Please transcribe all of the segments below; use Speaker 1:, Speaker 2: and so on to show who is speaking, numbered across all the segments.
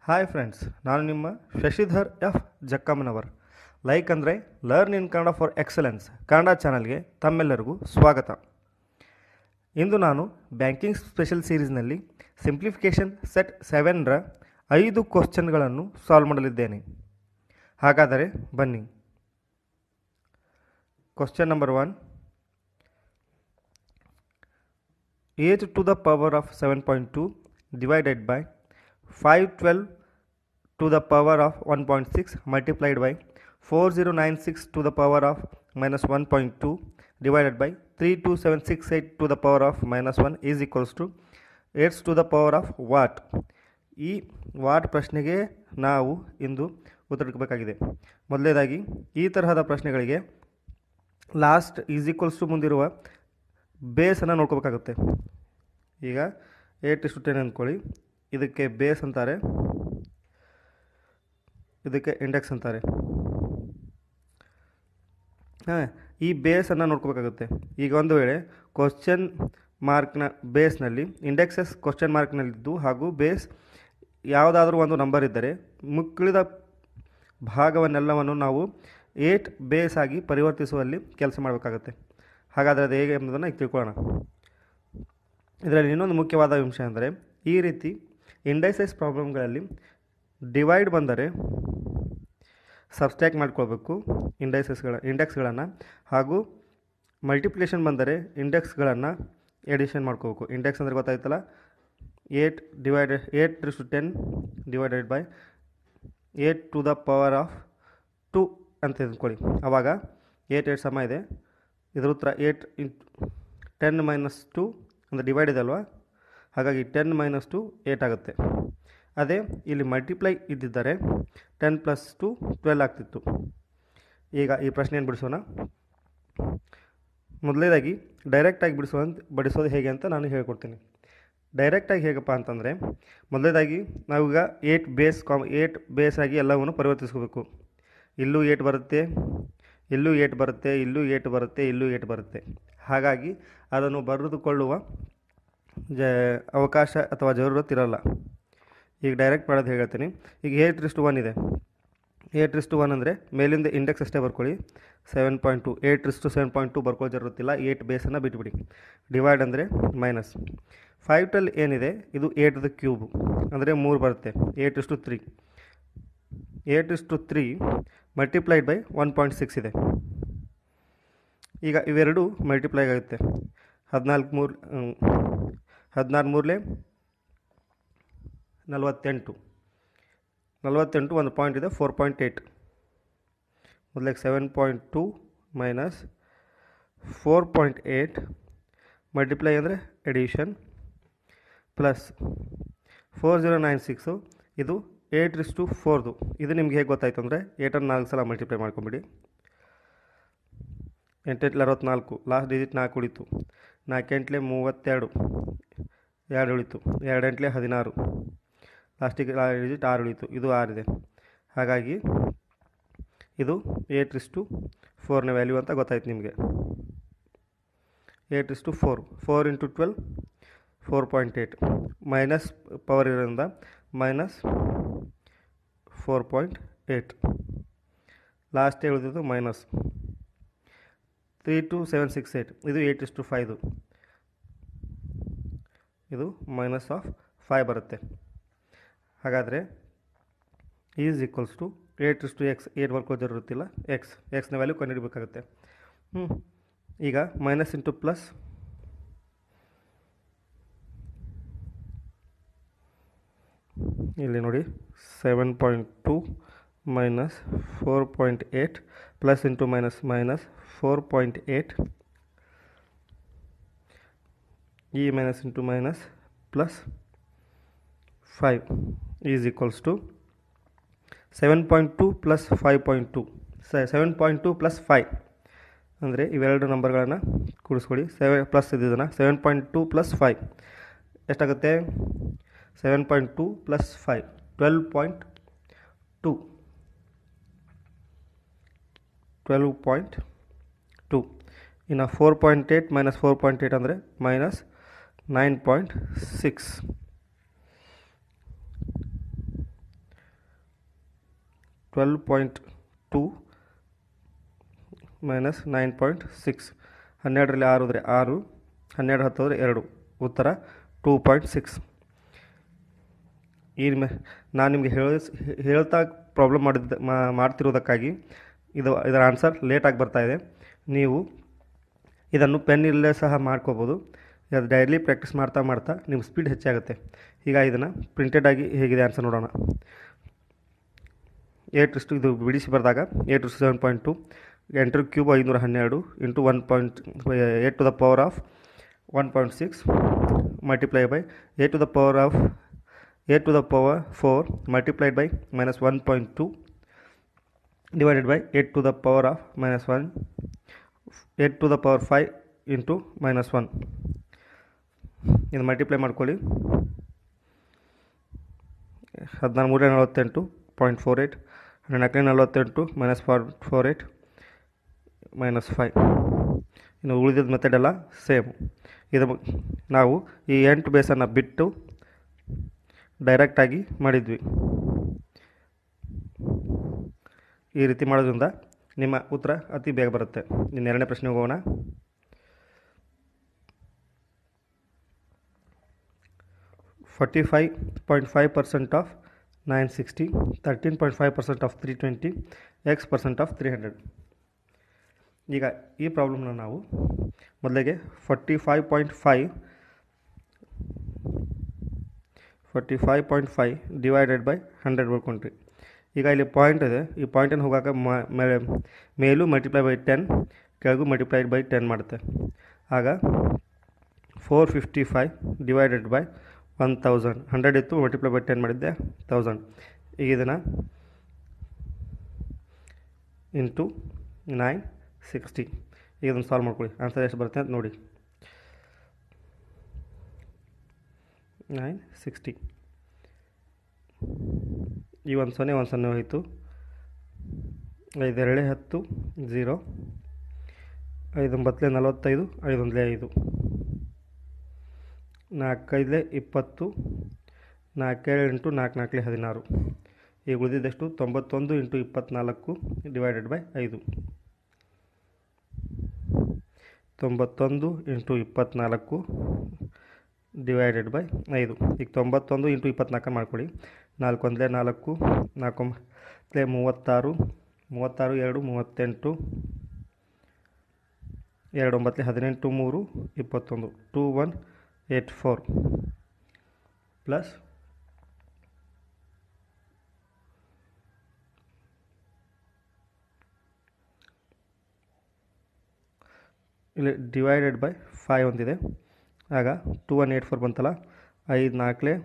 Speaker 1: hi friends ನಾನು ನಿಮ್ಮ Shashidhar F Jakkammanavar like ಅಂದರೆ learn in Kannada for excellence Kannada ಚಾನಲ್ಗೆ ತಮ್ಮೆಲ್ಲರಿಗೂ ಸ್ವಾಗತ ಇಂದು ನಾನು ಬ್ಯಾಂಕಿಂಗ್ ಸ್ಪೆಷಲ್ ಸೀರೀಸ್ನಲ್ಲಿ ಸಿಂಪ್ಲಿಫಿಕೇಷನ್ ಸೆಟ್ ಸೆವೆನ್ರ ಐದು ಕ್ವಶನ್ಗಳನ್ನು ಸಾಲ್ವ್ ಮಾಡಲಿದ್ದೇನೆ ಹಾಗಾದರೆ ಬನ್ನಿ question number one eight to the power of seven point two divided by five twelve to the power of one point six multiplied by four zero nine six to the power of minus one point two divided by three two seven six eight to the power of minus one is equals to eights to the power of what ಈ what ಪ್ರಶ್ನೆಗೆ ನಾವು ಇಂದು ಉತ್ತರಿಸಬೇಕಾಗಿದೆ ಮೊದಲನೇದಾಗಿ ಈ ತರಹದ ಪ್ರಶ್ನೆಗಳಿಗೆ last is equals to ಮುಂದಿರುವ ಬೇಸನ್ನು ನೋಡ್ಕೋಬೇಕಾಗುತ್ತೆ ಈಗ eight ಇಷ್ಟು ಟೆನ್ ಅಂದ್ಕೊಳ್ಳಿ ಇದಕ್ಕೆ ಬೇಸ್ ಅಂತಾರೆ ಇದಕ್ಕೆ ಇಂಡೆಕ್ಸ್ ಅಂತಾರೆ ಹಾಂ ಈ ಬೇಸನ್ನು ನೋಡ್ಕೋಬೇಕಾಗುತ್ತೆ ಈಗ ಒಂದು ವೇಳೆ ಕ್ವಶನ್ ಮಾರ್ಕ್ನ ಬೇಸ್ನಲ್ಲಿ ಇಂಡೆಕ್ಸಸ್ ಕ್ವಶನ್ ಮಾರ್ಕ್ನಲ್ಲಿದ್ದು ಹಾಗೂ ಬೇಸ್ ಯಾವುದಾದ್ರೂ ಒಂದು ನಂಬರ್ ಇದ್ದರೆ ಮುಕ್ಳಿದ ಭಾಗವನ್ನೆಲ್ಲವನ್ನು ನಾವು ಏಟ್ ಬೇಸ್ ಆಗಿ ಪರಿವರ್ತಿಸುವಲ್ಲಿ ಕೆಲಸ ಮಾಡಬೇಕಾಗುತ್ತೆ ಹಾಗಾದರೆ ಅದು ಹೇಗೆ ಎಂಬುದನ್ನು ಈಗ ತಿಳ್ಕೊಳ್ಳೋಣ ಇದರಲ್ಲಿ ಇನ್ನೊಂದು ಮುಖ್ಯವಾದ ಅಂಶ ಅಂದರೆ ಈ ರೀತಿ ಇಂಡೈಸೈಸ್ ಪ್ರಾಬ್ಲಮ್ಗಳಲ್ಲಿ ಡಿವೈಡ್ ಬಂದರೆ ಸಬ್ಸ್ಟ್ಯಾಕ್ ಮಾಡ್ಕೊಳ್ಬೇಕು ಇಂಡೈಸಸ್ಗಳ ಇಂಡೆಕ್ಸ್ಗಳನ್ನು ಹಾಗೂ ಮಲ್ಟಿಪ್ಲಿಕೇಶನ್ ಬಂದರೆ ಇಂಡೆಕ್ಸ್ಗಳನ್ನು ಎಡಿಷನ್ ಮಾಡ್ಕೋಬೇಕು ಇಂಡೆಕ್ಸ್ ಅಂದರೆ ಗೊತ್ತಾಯ್ತಲ್ಲ eight divided eight to ten divided by eight to the power of two ಅಂತ ಅಂದ್ಕೊಳ್ಳಿ ಆವಾಗ ಏಟ್ ಏಟ್ ಸಮ ಇದೆ ಇದರ ಉತ್ತರ eight into ten minus two ಅಂದರೆ ಡಿವೈಡ್ ಇದೆ ಅಲ್ವಾ ಹಾಗಾಗಿ ಟೆನ್ ಮೈನಸ್ ಟು ಏಟ್ ಆಗುತ್ತೆ ಅದೇ ಇಲ್ಲಿ ಮಲ್ಟಿಪ್ಲೈ ಇದ್ದಿದ್ದರೆ ಟೆನ್ ಪ್ಲಸ್ ಟು ಟ್ವೆಲ್ ಆಗ್ತಿತ್ತು ಈಗ ಈ ಪ್ರಶ್ನೆಯನ್ನು ಬಿಡಿಸೋಣ ಮೊದಲನೇದಾಗಿ ಡೈರೆಕ್ಟಾಗಿ ಬಿಡಿಸುವಂತ ಬಡಿಸೋದು ಹೇಗೆ ಅಂತ ನಾನು ಹೇಳ್ಕೊಡ್ತೀನಿ ಡೈರೆಕ್ಟಾಗಿ ಹೇಗಪ್ಪ ಅಂತಂದರೆ ಮೊದಲನೇದಾಗಿ ನಾವೀಗ ಏಟ್ ಬೇಸ್ ಕಾಮ್ ಏಟ್ ಬೇಸ್ ಆಗಿ ಎಲ್ಲವನ್ನು ಪರಿವರ್ತಿಸ್ಕೋಬೇಕು ಇಲ್ಲೂ ಏಟ್ ಬರುತ್ತೆ ಇಲ್ಲೂ ಏಟ್ ಬರುತ್ತೆ ಇಲ್ಲೂ ಏಟ್ ಬರುತ್ತೆ ಇಲ್ಲೂ ಏಟ್ ಬರುತ್ತೆ ಹಾಗಾಗಿ ಅದನ್ನು ಬರೆದುಕೊಳ್ಳುವ ಜ ಅವಕಾಶ ಅಥವಾ ಜರೂರತ್ ಇರಲ್ಲ ಈಗ ಡೈರೆಕ್ಟ್ ಮಾಡೋದು ಹೇಳ್ತೀನಿ ಈಗ ಏಟ್ ರಿಸ್ಟು ಒನ್ ಇದೆ ಏಟ್ ರಿಸ್ಟು ಒನ್ ಅಂದರೆ ಮೇಲಿಂದ ಇಂಡೆಕ್ಸ್ ಅಷ್ಟೇ ಬರ್ಕೊಳ್ಳಿ seven point two eight raised to seven point two ಬರ್ಕೊಳ್ಳೋ ಜರುತ್ತಿಲ್ಲ ಏಟ್ ಬೇಸನ್ನು ಬಿಟ್ಬಿಡಿ ಡಿವೈಡ್ ಅಂದರೆ ಮೈನಸ್ ಫೈವ್ ಟ್ವೆಲ್ ಏನಿದೆ ಇದು ಏಟ್ದ ಕ್ಯೂಬ್ ಅಂದರೆ ಮೂರು ಬರುತ್ತೆ eight is to three eight is to three multiplied by one point six ಇದೆ ಈಗ ಇವೆರಡು ಮಲ್ಟಿಪ್ಲೈ ಆಗುತ್ತೆ ಹದಿನಾಲ್ಕು ಮೂರು ಹದಿನಾರು ಮೂರಲೆ ನಲವತ್ತೆಂಟು ನಲವತ್ತೆಂಟು ಒಂದು ಪಾಯಿಂಟ್ ಇದೆ ಫೋರ್ ಪಾಯಿಂಟ್ ಏಯ್ಟ್ ಮೊದಲಿಗೆ seven point two minus four point eight multiply ಅಂದರೆ addition plus four zero nine six ಇದು ಏಟ್ ರಿಸ್ ಟು ಫೋರ್ದು ಇದು ನಿಮ್ಗೆ ಹೇಗೆ ಗೊತ್ತಾಯ್ತು ಅಂದರೆ ಏಟನ್ನು ನಾಲ್ಕು ಸಲ ಮಲ್ಟಿಪ್ಲೈ ಮಾಡ್ಕೊಂಬಿಡಿ ಎಂಟೆಂಟ್ಲೆ ಅರವತ್ತ್ನಾಲ್ಕು ಲಾಸ್ಟ್ ಡಿಜಿಟ್ ನಾಲ್ಕು ಉಳಿತು ನಾಲ್ಕೆಂಟ್ಲೆ ಮೂವತ್ತೆರಡು ಎರಡು ಉಳಿತು ಎರಡು ಎಂಟ್ಲೆ ಹದಿನಾರು ಲಾಸ್ಟಿಗೆ ಡಿಜಿಟ್ ಆರು ಉಳಿತು ಇದು ಆರಿದೆ ಹಾಗಾಗಿ ಇದು ಏಟ್ ಇಸ್ ಟು ಫೋರ್ನ ವ್ಯಾಲ್ಯೂ ಅಂತ ಗೊತ್ತಾಯ್ತು ನಿಮಗೆ eight is to four four into twelve four point eight minus power ಇರೋದ್ರಿಂದ minus four point eight last ಉಳಿದಿದ್ದು minus three two seven six eight ಇದು ಏಯ್ಟ್ ಇಸ್ ಟು ಫೈದು ಇದು ಮೈನಸ್ ಆಫ್ ಫೈವ್ ಬರುತ್ತೆ ಹಾಗಾದರೆ is equals to eight is to x eight ವರ್ಕೋ ಜರುತ್ತಿಲ್ಲ x ಎಕ್ಸ್ನ ವ್ಯಾಲ್ಯೂ ಕಂಡುಹಿಡಬೇಕಾಗುತ್ತೆ ಹ್ಞೂ ಈಗ ಮೈನಸ್ ಇಂಟು ಪ್ಲಸ್ ಇಲ್ಲಿ ನೋಡಿ seven point two minus four point eight plus into minus minus four point eight ಈ minus into minus plus five is equals to seven point two plus five point two seven point two plus five ಅಂದರೆ ಇವೆರಡು ನಂಬರ್ಗಳನ್ನು ಕೂಡಿಸ್ಕೊಳ್ಳಿ seven plus ಇದ್ದಿದ್ದನ್ನು seven point two plus five ಎಷ್ಟಾಗುತ್ತೆ seven point two plus five twelve point two twelve point two ಇನ್ನು four point eight minus four point eight ಅಂದರೆ minus nine point six twelve point two minus nine point six ಹನ್ನೆರಡರಲ್ಲಿ ಆರು ಅಂದರೆ ಆರು ಹನ್ನೆರಡು ಹತ್ತು ಅಂದರೆ ಎರಡು ಉತ್ತರ ಟೂ ಪಾಯಿಂಟ್ ಸಿಕ್ಸ್ ಈ ಮೆ ನಾನು ನಿಮಗೆ ಹೇಳ ಹೇಳ್ತಾ ಪ್ರಾಬ್ಲಮ್ ಮಾಡಿದ್ದ ಮಾಡ್ತಿರೋದಕ್ಕಾಗಿ ಇದು ಇದರ ಆನ್ಸರ್ ಲೇಟಾಗಿ ಬರ್ತಾ ಇದೆ ನೀವು ಇದನ್ನು ಪೆನ್ ಇಲ್ಲದೆ ಸಹ ಮಾಡ್ಕೋಬೋದು ಇದು ಡೈಲಿ ಪ್ರಾಕ್ಟೀಸ್ ಮಾಡ್ತಾ ಮಾಡ್ತಾ ನಿಮ್ಮ ಸ್ಪೀಡ್ ಹೆಚ್ಚಾಗುತ್ತೆ ಈಗ ಇದನ್ನು ಪ್ರಿಂಟೆಡ್ ಆಗಿ ಹೇಗಿದೆ ಆನ್ಸರ್ ನೋಡೋಣ ಏಟ್ ಇಷ್ಟು ಇದು ಬಿಡಿಸಿ ಬರೆದಾಗ ಏಟ್ ಇಷ್ಟು ಸೆವೆನ್ ಪಾಯಿಂಟ್ ಟು ಎಂಟರ್ ಕ್ಯೂಬ್ ಐನೂರ ಹನ್ನೆರಡು into one point eight to the power of one point six multiply by eight to the power of eight to the power four multiplied by minus one point two divided by eight to the power of minus one eight to the power five into minus one ಇದು multiply ಮಾಡ್ಕೊಳ್ಳಿ ಹದಿನಾರು ಮೂರೇ ನಲವತ್ತೆಂಟು point four eight ನಾಲ್ಕನೇ ನಲವತ್ತೆಂಟು minus for four eight minus five ಇನ್ನು ಉಳಿದಿದ್ದ method ಎಲ್ಲ ಸೇಮ್ ಇದು ನಾವು ಈ ಎಂಟು ಬೇಸನ್ನು ಬಿಟ್ಟು ಡೈರೆಕ್ಟಾಗಿ ಮಾಡಿದ್ವಿ ಈ ರೀತಿ ಮಾಡೋದ್ರಿಂದ ನಿಮ್ಮ ಉತ್ತರ ಅತಿ ಬೇಗ ಬರುತ್ತೆ ಇನ್ನು ಎರಡನೇ ಪ್ರಶ್ನೆಗೆ ಹೋಗೋಣ forty five point five percent of nine sixty thirteen point five percent of three twenty x percent of three hundred ಈಗ ಈ ಪ್ರಾಬ್ಲಮ್ನ ನಾವು ಮೊದಲಿಗೆ forty five point five forty five point five divided by hundred ಬರ್ಕೊಂಡ್ರಿ ಈಗ ಇಲ್ಲಿ point ಇದೆ ಈ ಪಾಯಿಂಟನ್ನು ಹೋಗಾಕ ಮೇಲೂ ಮಲ್ಟಿಪ್ಲೈ ಬೈ ಟೆನ್ ಕೆಳಗೂ ಮಲ್ಟಿಪ್ಲೈಡ್ ಬೈ ಟೆನ್ ಮಾಡುತ್ತೆ ಆಗ four fifty five divided by one thousand hundred ಇತ್ತು ಮಲ್ಟಿಪ್ಲೈ ಬೈ ಟೆನ್ ಮಾಡಿದ್ದೆ ತೌಸಂಡ್ ಈಗ ಇದನ್ನು ಇಂಟು ನೈನ್ ಸಿಕ್ಸ್ಟಿ ಈಗ ಇದನ್ನು ಸಾಲ್ವ್ ಮಾಡ್ಕೊಳ್ಳಿ ಆನ್ಸರ್ ಎಷ್ಟು ಬರುತ್ತೆ ಅಂತ ನೋಡಿ ನೈನ್ ಸಿಕ್ಸ್ಟಿ ಈ ಒಂದು ಸೊನ್ನೆ ಒಂದು ಸೊನ್ನೆ ಹೋಯಿತು ಐದೆರಡೇ ಹತ್ತು ಝೀರೋ ಐದೊಂಬತ್ತಲೇ ನಲವತ್ತೈದು ಐದೊಂದಲೇ ಐದು ನಾಲ್ಕೈದಲೇ ಇಪ್ಪತ್ತು ನಾಲ್ಕೇಳು ಇಂಟು ನಾಲ್ಕು ನಾಲ್ಕಲೇ ಹದಿನಾರು ಈಗ ಉಳಿದಿದ್ದೆಷ್ಟು ತೊಂಬತ್ತೊಂದು ಇಂಟು ಇಪ್ಪತ್ತ್ನಾಲ್ಕು ಡಿವೈಡೆಡ್ ಬೈ ಐದು ತೊಂಬತ್ತೊಂದು ಇಂಟು ಇಪ್ಪತ್ತ್ನಾಲ್ಕು ಡಿವೈಡೆಡ್ ಬೈ ಐದು ಈಗ ತೊಂಬತ್ತೊಂದು ಇಂಟು ಇಪ್ಪತ್ನಾಲ್ಕು ಮಾಡ್ಕೊಳ್ಳಿ ನಾಲ್ಕು ಒಂದಲೇ ನಾಲ್ಕು ನಾಲ್ಕೊಂಬತ್ತಲೇ ಮೂವತ್ತಾರು ಮೂವತ್ತಾರು ಎರಡು ಮೂವತ್ತೆಂಟು ಎರಡು ಒಂಬತ್ತಲೇ ಹದಿನೆಂಟು ಮೂರು ಇಪ್ಪತ್ತೊಂದು two one eight four plus ಇಲ್ಲಿ ಡಿವೈಡೆಡ್ ಬೈ ಫೈವ್ ಒಂದಿದೆ ಆಗ ಟೂ ಒನ್ ಏಟ್ ಫೋರ್ ಬಂತಲ್ಲ ಐದು ನಾಲ್ಕಲೇ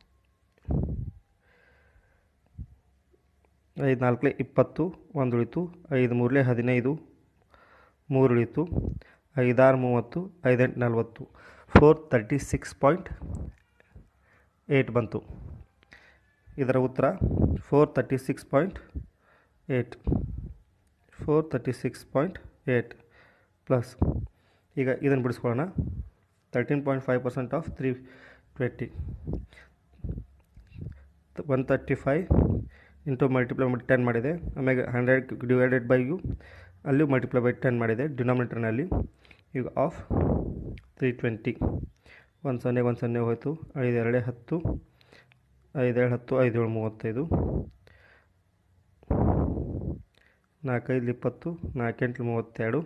Speaker 1: ಐದು ನಾಲ್ಕಲೇ ಇಪ್ಪತ್ತು ಒಂದು ಉಳಿತು ಐದು ಮೂರಲೇ ಹದಿನೈದು ಮೂರು ಉಳಿತು ಐದಾರು ಮೂವತ್ತು ಐದೆಂಟು ನಲ್ವತ್ತು four thirty six point eight ಬಂತು ಇದರ ಉತ್ತರ four thirty six point eight four thirty six point eight plus ಈಗ ಇದನ್ನು ಬಿಡಿಸ್ಕೊಳ್ಳೋಣ thirteen point five percent of three twenty one thirty five into multiply ಮಾಡಿ ಟೆನ್ ಮಾಡಿದೆ ಆಮೇಲೆ ಹಂಡ್ರೆಡ್ ಡಿವೈಡೆಡ್ ಬೈ ಯು ಅಲ್ಲೂ ಮಲ್ಟಿಪ್ಲೈ ಬೈ ಟೆನ್ ಮಾಡಿದೆ ಡಿನಾಮಿನೇಟರ್ನಲ್ಲಿ ಈಗ ಆಫ್ ತ್ರೀ ಟ್ವೆಂಟಿ ಒಂದು ಸೊನ್ನೆಗೆ ಒಂದು ಸೊನ್ನೆ ಹೋಯಿತು ಐದು ಎರಡೇ ಹತ್ತು ಐದೇಳು ಹತ್ತು ಐದೇಳು ಮೂವತ್ತೈದು ನಾಲ್ಕೈದು ಇಪ್ಪತ್ತು ನಾಲ್ಕೆಂಟು ಮೂವತ್ತೆರಡು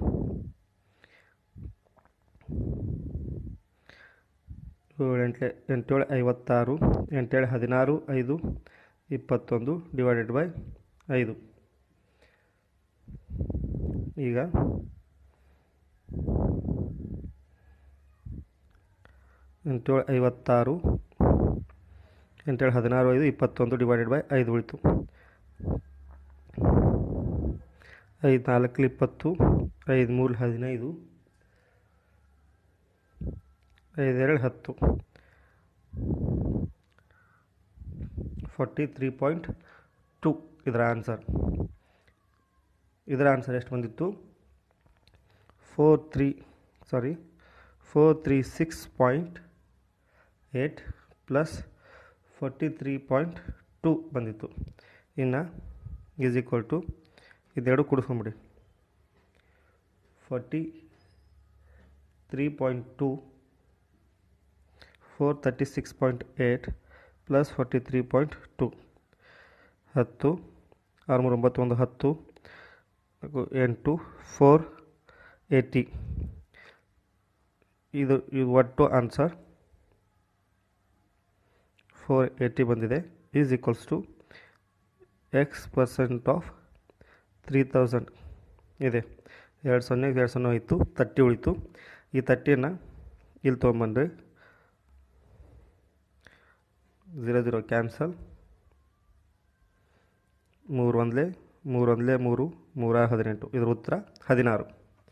Speaker 1: ಏಳು ಎಂಟ್ಲೆ ಎಂಟೇಳು ಐವತ್ತಾರು ಎಂಟೇಳು ಹದಿನಾರು ಐದು ಇಪ್ಪತ್ತೊಂದು ಡಿವೈಡೆಡ್ ಬೈ ಐದು ಈಗ ಎಂಟೇಳು ಐವತ್ತಾರು ಎಂಟೇಳು ಹದಿನಾರು ಐದು ಇಪ್ಪತ್ತೊಂದು ಡಿವೈಡೆಡ್ ಬೈ ಐದು ಉಳಿತು ಐದು ನಾಲ್ಕು ಇಪ್ಪತ್ತು ಐದು ಮೂರು ಹದಿನೈದು ಐದೆರಡು ಹತ್ತು ಫಾರ್ಟಿ ತ್ರೀ ಪಾಯಿಂಟ್ ಟು ಇದರ ಆನ್ಸರ್ ಇದರ ಆನ್ಸರ್ ಎಷ್ಟು ಬಂದಿತ್ತು four three sorry four three six point eight plus forty three point two ಬಂದಿತ್ತು ಇನ್ನು ಈಸ್ ಈಕ್ವಲ್ ಟು ಇದೆರಡು ಕೂಡಿಸ್ಕೊಂಬಿಡಿ forty three point two four thirty six point eight plus forty three point two ಹತ್ತು ಆರುನೂರ ಒಂಬತ್ತು ಒಂದು ಹತ್ತು ನಾಲ್ಕು ಎಂಟು ಫೋರ್ ಏಯ್ಟಿ ಇದು ಇದು ಒಟ್ಟು ಆನ್ಸರ್ ಫೋರ್ ಏಯ್ಟಿ ಬಂದಿದೆ is equals to x percent of three thousand ಇದೆ ಎರಡು ಸೊನ್ನೆ ಎರಡು ಸೊನ್ನೆ ಹೋಯಿತು ತರ್ಟಿ ಉಳಿತು ಈ ತರ್ಟಿಯನ್ನು ಇಲ್ಲಿ ತೊಗೊಂಬಂದ್ರಿ ಝೀರೋ ಝೀರೋ ಕ್ಯಾನ್ಸಲ್ ಮೂರು ಒಂದಲೇ ಮೂರು ಒಂದಲೇ ಮೂರು ಮೂರ ಹದಿನೆಂಟು ಇದರ ಉತ್ತರ ಹದಿನಾರು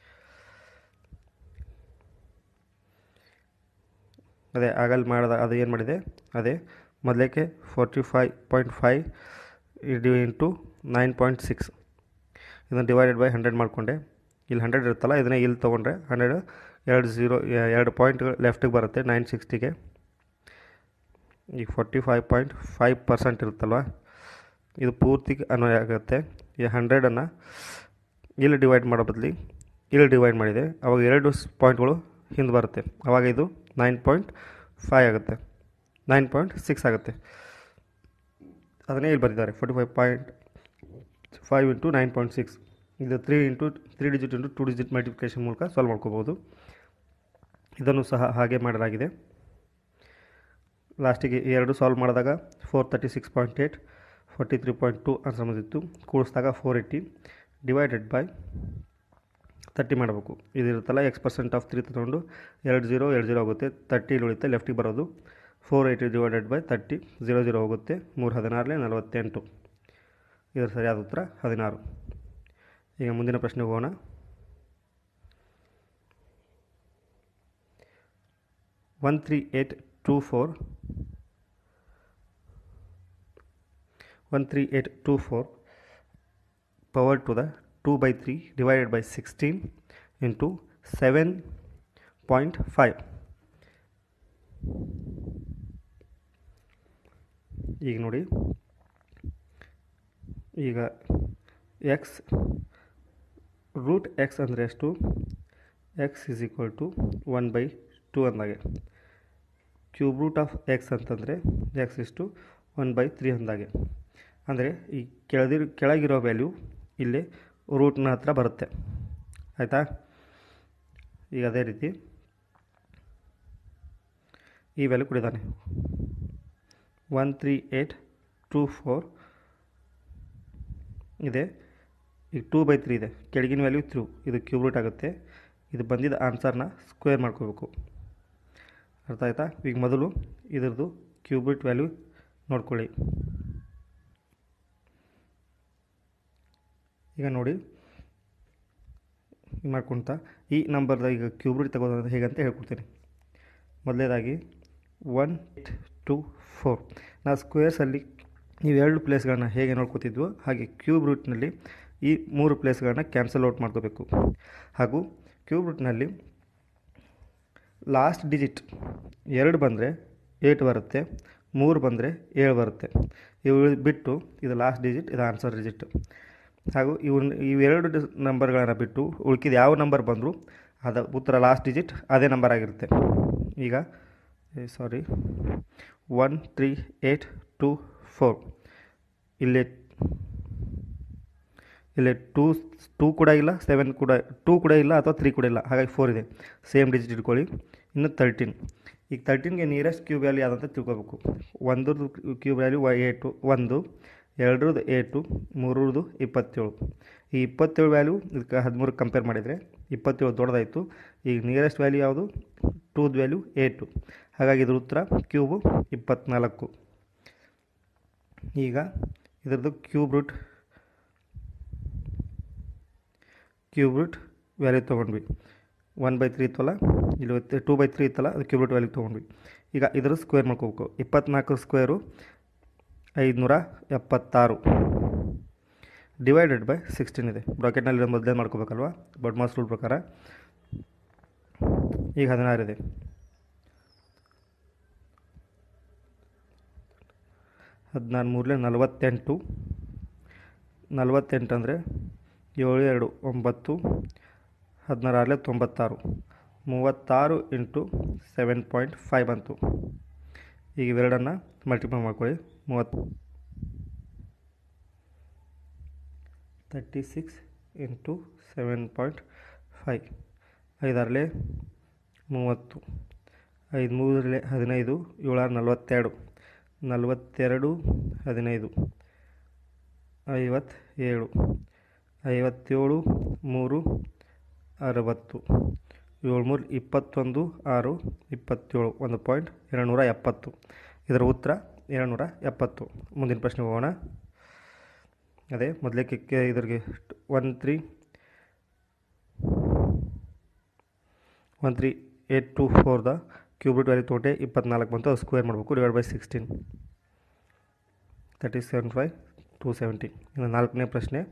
Speaker 1: ಅದೇ ಆಗಲ್ಲಿ ಮಾಡಿದ ಅದು ಏನು ಮಾಡಿದೆ ಅದೇ ಮೊದಲೇಕೆ ಫೋರ್ಟಿ ಫೈವ್ ಪಾಯಿಂಟ್ ಫೈವ್ ಡಿ ಇಂಟು ನೈನ್ ಪಾಯಿಂಟ್ ಸಿಕ್ಸ್ ಇದನ್ನು ಡಿವೈಡೆಡ್ ಬೈ ಹಂಡ್ರೆಡ್ ಮಾಡಿಕೊಂಡೆ ಇಲ್ಲಿ ಹಂಡ್ರೆಡ್ ಇರುತ್ತಲ್ಲ ಇದನ್ನೇ ಇಲ್ಲಿ ತೊಗೊಂಡ್ರೆ ಹಂಡ್ರೆಡ್ ಎರಡು ಝೀರೋ ಎರಡು ಪಾಯಿಂಟ್ಗಳು ಲೆಫ್ಟಿಗೆ ಬರುತ್ತೆ ನೈನ್ ಸಿಕ್ಸ್ಟಿಗೆ ಈಗ forty five point five percent ಇರುತ್ತಲ್ವ ಇದು ಪೂರ್ತಿ ಅನ್ವಯ ಆಗುತ್ತೆ ಈ ಹಂಡ್ರೆಡನ್ನು ಇಲ್ಲಿ ಡಿವೈಡ್ ಮಾಡೋ ಬದಲಿ ಇಲ್ಲಿ ಡಿವೈಡ್ ಮಾಡಿದೆ ಅವಾಗ ಎರಡು ಪಾಯಿಂಟ್ಗಳು ಹಿಂದೆ ಬರುತ್ತೆ ಅವಾಗ ಇದು ನೈನ್ ಪಾಯಿಂಟ್ ಫೈವ್ ಆಗುತ್ತೆ ನೈನ್ ಪಾಯಿಂಟ್ ಸಿಕ್ಸ್ ಆಗುತ್ತೆ ಅದನ್ನೇ ಇಲ್ಲಿ ಬರೆದಿದ್ದಾರೆ forty five point five into nine point six ಇದು three into three digit into two digit multiplication ಮೂಲಕ ಸಾಲ್ವ್ ಮಾಡ್ಕೋಬೋದು ಇದನ್ನು ಸಹ ಹಾಗೆ ಮಾಡಲಾಗಿದೆ ಲಾಸ್ಟಿಗೆ ಈ ಎರಡು ಸಾಲ್ವ್ ಮಾಡಿದಾಗ four thirty six point eight forty three point two answer ಬಂದಿತ್ತು ಕೂಡಿಸಿದಾಗ four eighty divided by thirty ಮಾಡಬೇಕು ಇದಿರುತ್ತಲ್ಲ ಎಕ್ಸ್ ಪರ್ಸೆಂಟ್ ಆಫ್ ತ್ರೀ ತಗೊಂಡು ಎರಡು ಜೀರೋ ಎರಡು ಜೀರೋ ಆಗುತ್ತೆ ತರ್ಟಿ ಇಲ್ಲಿ ಉಳಿಯುತ್ತೆ ಲೆಫ್ಟಿಗೆ ಬರೋದು four eighty divided by thirty zero zero ಹೋಗುತ್ತೆ ಮೂರು ಹದಿನಾರಲೆ ನಲವತ್ತೆಂಟು ಇದರ ಸರಿಯಾದ ಉತ್ತರ ಹದಿನಾರು ಈಗ ಮುಂದಿನ ಪ್ರಶ್ನೆಗೆ ಹೋಗೋಣ one three eight two four one three eight two four power to the two by three divided by sixteen into seven point five ಈಗ ನೋಡಿ ಈಗ ಎಕ್ಸ್ ರೂಟ್ ಎಕ್ಸ್ ಅಂದರೆ ಎಷ್ಟು x is equal to one by two ಅಂದಾಗೆ cube root of x ಅಂತಂದರೆ x ಇಷ್ಟು one by three ಅಂದಾಗೆ ಅಂದರೆ ಈ ಕೆಳದಿರೋ ಕೆಳಗಿರೋ ವ್ಯಾಲ್ಯೂ ಇಲ್ಲಿ ರೂಟ್ನ ಹತ್ರ ಬರುತ್ತೆ ಆಯಿತಾ ಈಗ ಅದೇ ರೀತಿ ಈ ವ್ಯಾಲ್ಯೂ ಕೊಡಿದ್ದಾನೆ one three eight two four ಇದೆ ಈಗ ಟೂ ಬೈ ತ್ರೀ ಇದೆ ಕೆಳಗಿನ ವ್ಯಾಲ್ಯೂ ತ್ರೂ ಇದು ಕ್ಯೂಬ್ ರೂಟ್ ಆಗುತ್ತೆ ಇದು ಬಂದಿದ್ದ ಆನ್ಸರ್ನ ಸ್ಕ್ವೇರ್ ಮಾಡ್ಕೋಬೇಕು ಅರ್ಥ ಆಯ್ತಾ ಈಗ ಮೊದಲು ಇದ್ರದ್ದು ಕ್ಯೂಬ್ ರೂಟ್ ವ್ಯಾಲ್ಯೂ ನೋಡ್ಕೊಳ್ಳಿ ಈಗ ನೋಡಿ ಈಗ ಮಾಡ್ಕೊಳ್ತಾ ಈ ನಂಬರ್ದ ಈಗ ಕ್ಯೂಬ್ ರೂಟ್ ತಗೋದು ಹೇಗಂತ ಹೇಳ್ಕೊಡ್ತೀನಿ ಮೊದಲನೇದಾಗಿ ಒನ್ ಏಟ್ ಟು ಫೋರ್ ನಾವು ಸ್ಕ್ವೇರ್ಸಲ್ಲಿ ನೀವು ಎರಡು ಪ್ಲೇಸ್ಗಳನ್ನ ಹೇಗೆ ನೋಡ್ಕೋತಿದ್ವೋ ಹಾಗೆ ಕ್ಯೂಬ್ ರೂಟ್ನಲ್ಲಿ ಈ ಮೂರು ಪ್ಲೇಸ್ಗಳನ್ನ ಕ್ಯಾನ್ಸಲ್ ಔಟ್ ಮಾಡ್ಕೋಬೇಕು ಹಾಗೂ ಕ್ಯೂಬ್ ರೂಟ್ನಲ್ಲಿ ಲಾಸ್ಟ್ ಡಿಜಿಟ್ ಎರಡು ಬಂದರೆ ಏಟ್ ಬರುತ್ತೆ ಮೂರು ಬಂದರೆ ಏಳು ಬರುತ್ತೆ ಇವು ಬಿಟ್ಟು ಇದು ಲಾಸ್ಟ್ ಡಿಜಿಟ್ ಇದು ಆನ್ಸರ್ ಡಿಜಿಟ್ ಹಾಗೂ ಇವನ್ನ ಇವೆರಡು ನಂಬರ್ಗಳನ್ನು ಬಿಟ್ಟು ಉಳ್ಕಿದ ಯಾವ ನಂಬರ್ ಬಂದರೂ ಅದು ಉತ್ತರ ಲಾಸ್ಟ್ ಡಿಜಿಟ್ ಅದೇ ನಂಬರ್ ಆಗಿರುತ್ತೆ ಈಗ sorry one three eight two four ಇಲ್ಲಿ ಇಲ್ಲಿ ಟೂ ಟೂ ಕೂಡ ಇಲ್ಲ ಸೆವೆನ್ ಕೂಡ ಟೂ ಕೂಡ ಇಲ್ಲ ಅಥವಾ ತ್ರೀ ಕೂಡ ಇಲ್ಲ ಹಾಗಾಗಿ ಫೋರ್ ಇದೆ ಸೇಮ್ ಡಿಜಿಟ್ ಇಟ್ಕೊಳ್ಳಿ ಇನ್ನು ತರ್ಟೀನ್ ಈಗ ತರ್ಟೀನ್ಗೆ ನಿಯರೆಸ್ಟ್ ಕ್ಯೂಬ್ ವ್ಯಾಲ್ಯೂ ಯಾವುದಂತ ತಿಳ್ಕೊಬೇಕು ಒಂದ್ರದ್ದು ಕ್ಯೂಬ್ ವ್ಯಾಲ್ಯೂ ಏಟು ಒಂದು ಎರಡರದ್ದು ಏಟು ಮೂರರದ್ದು ಇಪ್ಪತ್ತೇಳು ಈ ಇಪ್ಪತ್ತೇಳು ವ್ಯಾಲ್ಯೂ ಇದಕ್ಕೆ ಹದಿಮೂರು ಕಂಪೇರ್ ಮಾಡಿದರೆ ಇಪ್ಪತ್ತೇಳು ದೊಡ್ಡದಾಯಿತು ಈಗ ನಿಯರೆಸ್ಟ್ ವ್ಯಾಲ್ಯೂ ಯಾವುದು ಟೂದ್ ವ್ಯಾಲ್ಯೂ ಏಟು ಹಾಗಾಗಿ ಇದ್ರ ಉತ್ತರ ಕ್ಯೂಬು ಇಪ್ಪತ್ತ್ನಾಲ್ಕು ಈಗ ಇದರದ್ದು cube root cube root value ತೊಗೊಂಡ್ವಿ ಒನ್ ಬೈ ತ್ರೀ ಇತ್ತಲ್ಲ ಇಲ್ಲಿ ಟೂ ಬೈ ತ್ರೀ ಇತ್ತಲ್ಲ ಅದು ಕ್ಯೂಬ್ ರೂಟ್ ವ್ಯಾಲ್ಯೂ ತೊಗೊಂಡ್ವಿ ಈಗ ಇದರ ಸ್ಕ್ವೇರ್ ಮಾಡ್ಕೋಬೇಕು ಇಪ್ಪತ್ನಾಲ್ಕು ಸ್ಕ್ವೇರು ಐದುನೂರ ಎಪ್ಪತ್ತಾರು ಡಿವೈಡೆಡ್ ಬೈ ಸಿಕ್ಸ್ಟೀನ್ ಇದೆ ಬ್ರಾಕೆಟ್ನಲ್ಲಿ ಮೊದಲೇ ಮಾಡ್ಕೋಬೇಕಲ್ವಾ ಬಡ್ ಮಾಸ್ ರೂಲ್ ಪ್ರಕಾರ ಈಗ ಹದಿನಾರು ಇದೆ ಹದಿನಾರು ಮೂರಲೆ ನಲವತ್ತೆಂಟು ನಲವತ್ತೆಂಟು ಅಂದರೆ ಏಳು ಎರಡು ಒಂಬತ್ತು ಹದಿನಾರಲ್ಲೇ ತೊಂಬತ್ತಾರು ಮೂವತ್ತಾರು ಇಂಟು ಸೆವೆನ್ ಪಾಯಿಂಟ್ ಫೈವ್ ಬಂತು ಈಗ ಇವೆರಡನ್ನು ಮಲ್ಟಿಪ್ಲೈ ಮಾಡ್ಕೊಳ್ಳಿ ಮೂವತ್ತು thirty six into seven point five ಐದಾರಲೆ ಮೂವತ್ತು ಐದು ಮೂರಲೆ ಹದಿನೈದು ಏಳಾರು ನಲವತ್ತೆರಡು ನಲವತ್ತೆರಡು ಹದಿನೈದು ಐವತ್ತೇಳು ಐವತ್ತೇಳು ಮೂರು ಅರವತ್ತು ಏಳು ಮೂರು ಇಪ್ಪತ್ತೊಂದು ಆರು ಇಪ್ಪತ್ತೇಳು ಒಂದು ಪಾಯಿಂಟ್ ಎರಡು ನೂರ ಎಪ್ಪತ್ತು ಇದರ ಉತ್ತರ ಎರಡು ನೂರ ಎಪ್ಪತ್ತು ಮುಂದಿನ ಪ್ರಶ್ನೆ ಹೋಗೋಣ ಅದೇ ಮೊದಲೇ ಕೆ ಇದ್ರಿಗೆ one three one three eight two ಫೋರ್ದ ಕ್ಯೂಬ್ರಿಟ್ ವ್ಯಾಲ್ಯೂ ತೋಟೆ ಇಪ್ಪತ್ನಾಲ್ಕು ಬಂತು ಅದು ಸ್ಕ್ವೇರ್ ಮಾಡಬೇಕು divide by sixteen thirty seven five two seventy ಇನ್ನು ನಾಲ್ಕನೇ ಪ್ರಶ್ನೆ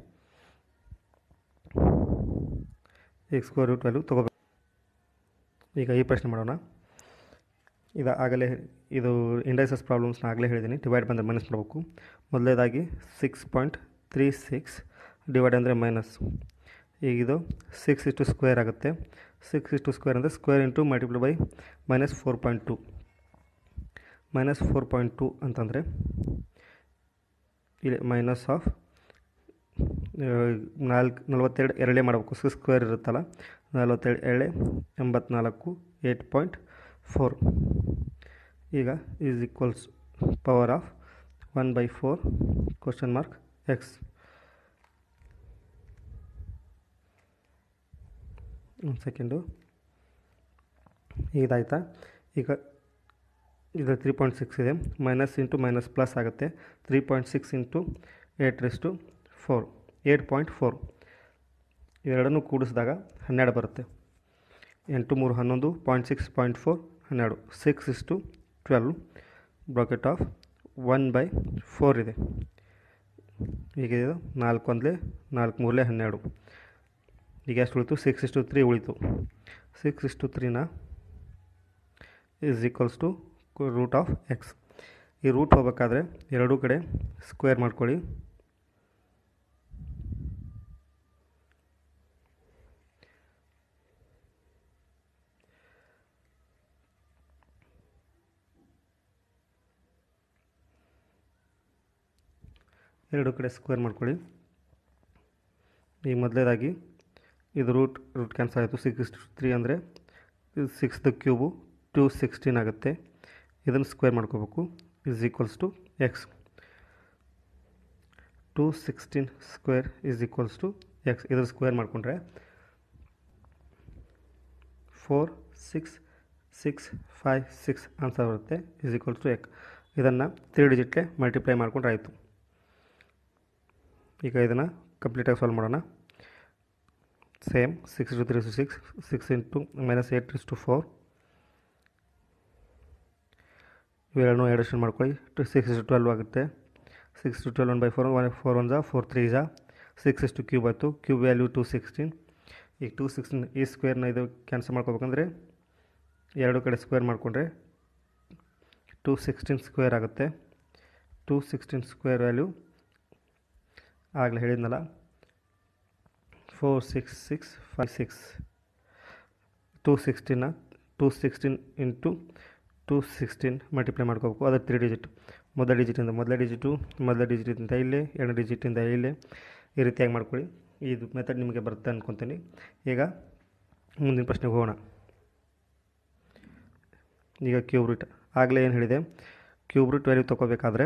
Speaker 1: ಈಗ ಸ್ಕ್ವೇರ್ ರೂಟ್ ವ್ಯಾಲ್ಯೂ ತೊಗೋಬೇಕು ಈಗ ಈ ಪ್ರಶ್ನೆ ಮಾಡೋಣ ಇದು ಆಗಲೇ ಇದು ಇಂಡೈಸಸ್ ಪ್ರಾಬ್ಲಮ್ಸ್ನ ಆಗಲೇ ಹೇಳಿದ್ದೀನಿ ಡಿವೈಡ್ ಬಂದರೆ ಮೈನಸ್ ಮಾಡಬೇಕು ಮೊದಲನೇದಾಗಿ six point three six divide ಅಂದರೆ ಮೈನಸ್ ಈಗ ಇದು ಸಿಕ್ಸ್ ಇಷ್ಟು ಸ್ಕ್ವೇರ್ ಆಗುತ್ತೆ ಸಿಕ್ಸ್ ಇಷ್ಟು ಸ್ಕ್ವೇರ್ ಅಂದರೆ square into multiply by minus four point two minus four point two ಅಂತಂದರೆ ಇಲ್ಲಿ ಮೈನಸ್ ಆಫ್ ನಾಲ್ಕು ನಲ್ವತ್ತೆರಡು ಎರಡೇ ಮಾಡಬೇಕು ಸಿಕ್ಸ್ ಸ್ಕ್ವೇರ್ ಇರುತ್ತಲ್ಲ ನಲ್ವತ್ತೆರಡು ಎರಡೇ ಎಂಬತ್ನಾಲ್ಕು ಏಯ್ಟ್ ಪಾಯಿಂಟ್ ಫೋರ್ ಈಗ is equals power of one by four question mark x ಒಂದು ಸೆಕೆಂಡು ಇದಾಯ್ತಾ ಈಗ ಇದು ತ್ರೀ ಪಾಯಿಂಟ್ ಸಿಕ್ಸ್ ಇದೆ ಮೈನಸ್ ಇಂಟು ಮೈನಸ್ ಪ್ಲಸ್ ಆಗುತ್ತೆ three point six into eight raised to four eight point four ಇವೆರಡನ್ನೂ ಕೂಡಿಸಿದಾಗ ಹನ್ನೆರಡು ಬರುತ್ತೆ ಎಂಟು ಮೂರು ಹನ್ನೊಂದು ಪಾಯಿಂಟ್ ಸಿಕ್ಸ್ ಪಾಯಿಂಟ್ ಫೋರ್ ಹನ್ನೆರಡು six is to twelve bracket of one by four ಇದೆ ಈಗ ಇದು ನಾಲ್ಕು ಒಂದಲೇ ನಾಲ್ಕು ಮೂರಲೇ ಹನ್ನೆರಡು ಈಗ ಎಷ್ಟು ಉಳಿತು ಸಿಕ್ಸ್ ಇಸ್ಟು ತ್ರೀ ಉಳಿತು ಸಿಕ್ಸ್ ಇಸ್ಟು ತ್ರೀನ is equals to root of x ಈ ರೂಟ್ ಹೋಗ್ಬೇಕಾದ್ರೆ ಎರಡೂ ಕಡೆ ಸ್ಕ್ವೇರ್ ಮಾಡ್ಕೊಳ್ಳಿ ಎರಡು ಕಡೆ ಸ್ಕ್ವೇರ್ ಮಾಡ್ಕೊಳ್ಳಿ ಈಗ ಮೊದಲೇದಾಗಿ ಇದು ರೂಟ್ ರೂಟ್ ಕ್ಯಾನ್ಸಲ್ ಆಯಿತು ಸಿಕ್ಸ್ ತ್ರೀ ಅಂದರೆ ಸಿಕ್ಸ್ದು ಕ್ಯೂಬು ಟು ಸಿಕ್ಸ್ಟೀನ್ ಆಗುತ್ತೆ ಇದನ್ನು ಸ್ಕ್ವೇರ್ ಮಾಡ್ಕೋಬೇಕು is equals to x two sixteen square is equals to x ಇದ್ರ ಸ್ಕ್ವೇರ್ ಮಾಡಿಕೊಂಡ್ರೆ four six six five six answer ಬರುತ್ತೆ ಈಸ್ ಈಕ್ವಲ್ಸ್ ಟು ಎಕ್ ಇದನ್ನು ತ್ರೀ ಡಿಜಿಟ್ಗೆ ಮಲ್ಟಿಪ್ಲೈ ಮಾಡ್ಕೊಂಡ್ರೆ ಆಯಿತು ಈಗ ಇದನ್ನು ಕಂಪ್ಲೀಟಾಗಿ ಸಾಲ್ವ್ ಮಾಡೋಣ same six to three to six six into minus eight is to four ಇವೆರಡನ್ನೂ ಎಡಿಷನ್ ಮಾಡ್ಕೊಳ್ಳಿ to six is to twelve ಆಗುತ್ತೆ six to twelve one by four one four one ಜಾ ಫೋರ್ ತ್ರೀ ಜಾ six is to cube ಆಯಿತು cube value to sixteen ಈಗ to sixteen ಈ ಸ್ಕ್ವೇರ್ನ ಇದು cancel ಮಾಡ್ಕೋಬೇಕಂದ್ರೆ ಎರಡು ಕಡೆ ಸ್ಕ್ವೇರ್ ಮಾಡಿಕೊಂಡ್ರೆ ಟು ಸಿಕ್ಸ್ಟೀನ್ ಸ್ಕ್ವೇರ್ ಆಗುತ್ತೆ ಟು ಸಿಕ್ಸ್ಟೀನ್ ಸ್ಕ್ವೇರ್ ವ್ಯಾಲ್ಯೂ ಆಗಲೇ ಹೇಳಿದ್ನಲ್ಲ four six six five six two sixteen two sixteen into two sixteen multiply ಮಾಡ್ಕೋಬೇಕು ಅದು ತ್ರೀ ಡಿಜಿಟ್ ಮೊದಲ ಡಿಜಿಟಿಂದ ಮೊದಲ ಡಿಜಿಟು ಮೊದಲ ಡಿಜಿಟಿಂದ ಇಲ್ಲೇ ಎರಡನೇ ಡಿಜಿಟಿಂದ ಇಲ್ಲೇ ಈ ರೀತಿಯಾಗಿ ಮಾಡ್ಕೊಳ್ಳಿ ಇದು ಮೆಥಡ್ ನಿಮಗೆ ಬರುತ್ತೆ ಅಂದ್ಕೊತೀನಿ ಈಗ ಮುಂದಿನ ಪ್ರಶ್ನೆಗೆ ಹೋಗೋಣ ಈಗ ಕ್ಯೂಬ್ ರೂಟ್ ಆಗಲೇ ಏನು ಹೇಳಿದೆ ಕ್ಯೂಬ್ ರೂಟ್ ವ್ಯಾಲ್ಯೂ ತೊಗೋಬೇಕಾದ್ರೆ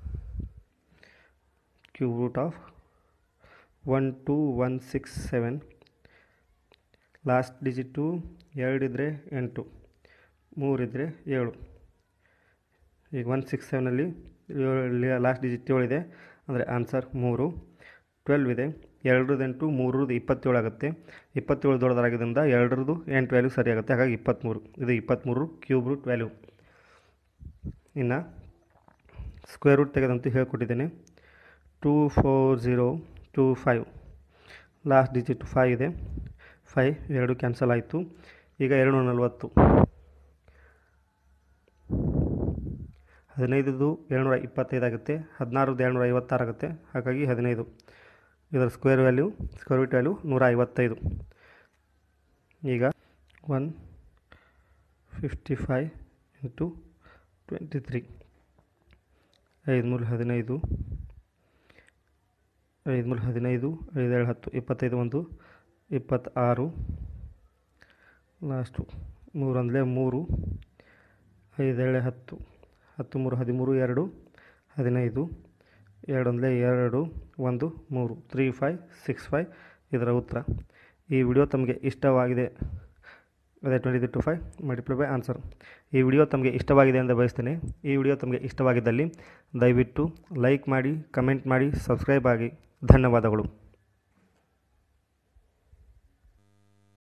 Speaker 1: cube root of one two one six seven last digit ಎರಡಿದ್ರೆ ಎಂಟು ಮೂರಿದ್ರೆ ಏಳು ಈಗ ಒನ್ ಸಿಕ್ಸ್ ಸೆವೆನಲ್ಲಿ ಲಾಸ್ಟ್ ಡಿಜಿಟ್ ಏಳಿದೆ ಅಂದರೆ ಆನ್ಸರ್ ಮೂರು ಟ್ವೆಲ್ವ್ ಇದೆ ಎರಡರದ್ದು ಎಂಟು ಮೂರರದ್ದು ಇಪ್ಪತ್ತೇಳು ಆಗುತ್ತೆ ಇಪ್ಪತ್ತೇಳು ದೊಡ್ಡದಾಗಿದ್ದರಿಂದ ಎರಡರದ್ದು ಎಂಟು ವ್ಯಾಲ್ಯೂ ಸರಿ ಆಗುತ್ತೆ ಹಾಗಾಗಿ ಇಪ್ಪತ್ತ್ಮೂರು ಇದು ಇಪ್ಪತ್ತ್ಮೂರು ಕ್ಯೂಬ್ ರೂಟ್ ವ್ಯಾಲ್ಯೂ ಇನ್ನು ಸ್ಕ್ವೇರ್ ರೂಟ್ ತೆಗೆದಂತೂ ಹೇಳ್ಕೊಟ್ಟಿದ್ದೇನೆ two four zero two five last digit five ಇದೆ ಫೈವ್ ಎರಡು ಕ್ಯಾನ್ಸಲ್ ಆಯಿತು ಈಗ ಎರಡು ನಲವತ್ತು ಹದಿನೈದು ಏಳ್ನೂರ ಇಪ್ಪತ್ತೈದು ಆಗುತ್ತೆ ಹದಿನಾರದ್ದು ಏಳ್ನೂರ ಐವತ್ತಾರು ಆಗುತ್ತೆ ಹಾಗಾಗಿ ಹದಿನೈದು ಇದರ square value square root value ನೂರ ಐವತ್ತೈದು ಈಗ one fifty five into twenty three ಐದು ಮೂರು ಹದಿನೈದು ಐದು ಮೂರು ಹದಿನೈದು ಐದೇಳು ಹತ್ತು ಇಪ್ಪತ್ತೈದು ಒಂದು ಇಪ್ಪತ್ತಾರು ಲಾಸ್ಟು ಮೂರೊಂದಲೇ ಮೂರು ಐದೇಳೆ ಹತ್ತು ಹತ್ತು ಮೂರು ಹದಿಮೂರು ಎರಡು ಹದಿನೈದು ಎರಡೊಂದಲೇ ಎರಡು ಒಂದು ಮೂರು ತ್ರೀ ಫೈ ಸಿಕ್ಸ್ ಫೈ ಇದರ ಉತ್ತರ ಈ ವಿಡಿಯೋ ತಮಗೆ ಇಷ್ಟವಾಗಿದೆ ಅದೇ twenty two five multiply by answer ಈ ವಿಡಿಯೋ ತಮಗೆ ಇಷ್ಟವಾಗಿದೆ ಎಂದು ಬಯಸ್ತೇನೆ ಈ ವಿಡಿಯೋ ತಮಗೆ ಇಷ್ಟವಾಗಿದ್ದಲ್ಲಿ ದಯವಿಟ್ಟು ಲೈಕ್ ಮಾಡಿ ಕಮೆಂಟ್ ಮಾಡಿ ಸಬ್ಸ್ಕ್ರೈಬ್ ಆಗಿ ಧನ್ಯವಾದಗಳು